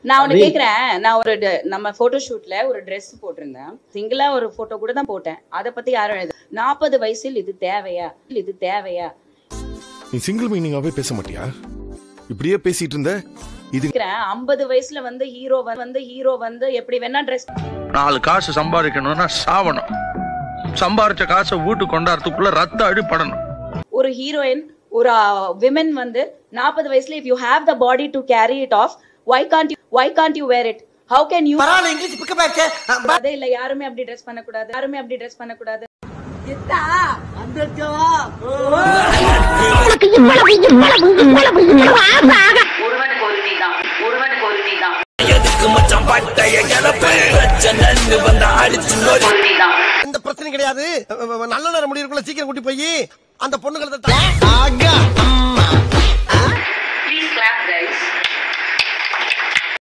நான் ஒண்ணு கேக்குறேன் நான் ஒரு ட- நம்ம போட்டோ ஷூட்ல ஒரு Dress போட்டிருந்தேன் சிங்கிளா ஒரு போட்டோ கூட தான் போட்டேன் அத பத்தி யாரும் எழுது நாற்பது வயசில் இது தேவையா இது தேவையா நீ சிங்கிள் மீனிங்காவே பேச மாட்டியா இப்படியே பேசிட்டு இருந்த இது கேக்குறேன் ஐம்பது வயசுல வந்து ஹீரோ வந்து ஹீரோ வந்து எப்படி வேணா ட்ரெஸ் நாலு காசு சம்பாதிக்கணும்னா சாவணும் சம்பாரிச்ச காசை வீட்டுக்கு கொண்டாடுறதுக்குள்ள ரத்த அடிப்படணும் ஒரு ஹீரோயின் ஒரு விமன் வந்து நாற்பது வயசுல if you have the body to carry it off why can't you why can't you wear it how can you பரவாயில்ல இங்கிலீஷ் பிக்கப் ஆயிடுச்சு அதே இல்ல யாருமே அப்படி ட்ரெஸ் பண்ணக்கூடாது யாருமே அப்படி ட்ரெஸ் பண்ணக்கூடாது ஒருவனுக்கு ஒருத்தி தான் ஒருவனுக்கு ஒருத்தி தான் ஒருத்தி தான் இந்த பிரச்சனை கிடையாது நல்ல நேரம் முடியிருக்குள்ள சீக்கிரம் கூட்டி போய் அந்த பொண்ணுங்களை